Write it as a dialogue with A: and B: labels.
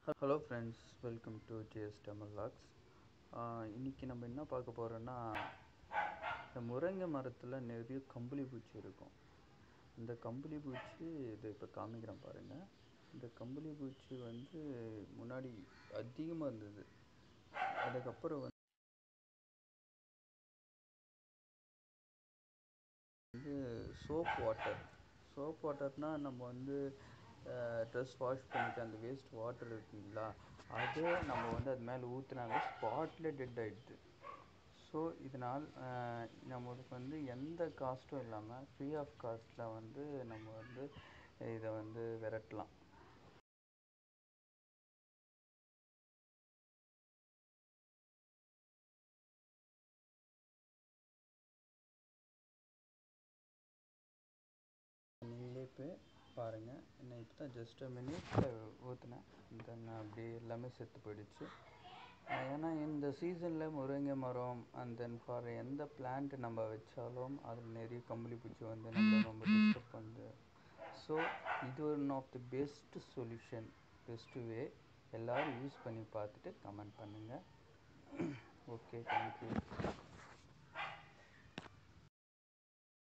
A: hello friends welcome to JS Tamil vlogs இன்றைக்கி நம்ம என்ன பார்க்க போகிறோன்னா இந்த முருங்கை மரத்தில் நிறைய கம்பளி பூச்சி இருக்கும் இந்த கம்பளி பூச்சி இது இப்போ காமிக்கிறேன் பாருங்கள் இந்த கம்பளி பூச்சி வந்து முன்னாடி அதிகமாக இருந்தது அதுக்கப்புறம் வந்து சோப் வாட்டர் சோப் வாட்டர்னால் நம்ம வந்து ட்ரெஸ் வாஷ் பண்ணிட்டு அந்த வேஸ்ட் வாட்டர் இருக்குங்களா அது நம்ம வந்து அது மேலே ஊற்றினாவே ஸ்பாட்டில் டெட் ஆகிடுது ஸோ இதனால் நம்மளுக்கு வந்து எந்த காஸ்ட்டும் இல்லாமல் ஃப்ரீ ஆஃப் காஸ்ட்டில் வந்து நம்ம வந்து இதை வந்து விரட்டலாம் நீங்களே போய் பாருங்கள் என்ன இப்போ தான் ஜஸ்ட் மினிட்ஸில் ஊற்றினேன் தென் அப்படியே எல்லாமே செத்து போயிடுச்சு ஏன்னா இந்த சீசனில் முருங்கை மரம் அண்ட் தென் ஃபார் எந்த பிளான்ட் நம்ம வச்சாலும் அதில் நிறைய கம்பளி பூச்சி வந்து நம்ம ரொம்ப டிஸ்டர்ப் பண்ணுது ஸோ இது one of the best solution best way எல்லோரும் யூஸ் பண்ணி பார்த்துட்டு கமெண்ட் பண்ணுங்கள் ஓகே தேங்க்யூ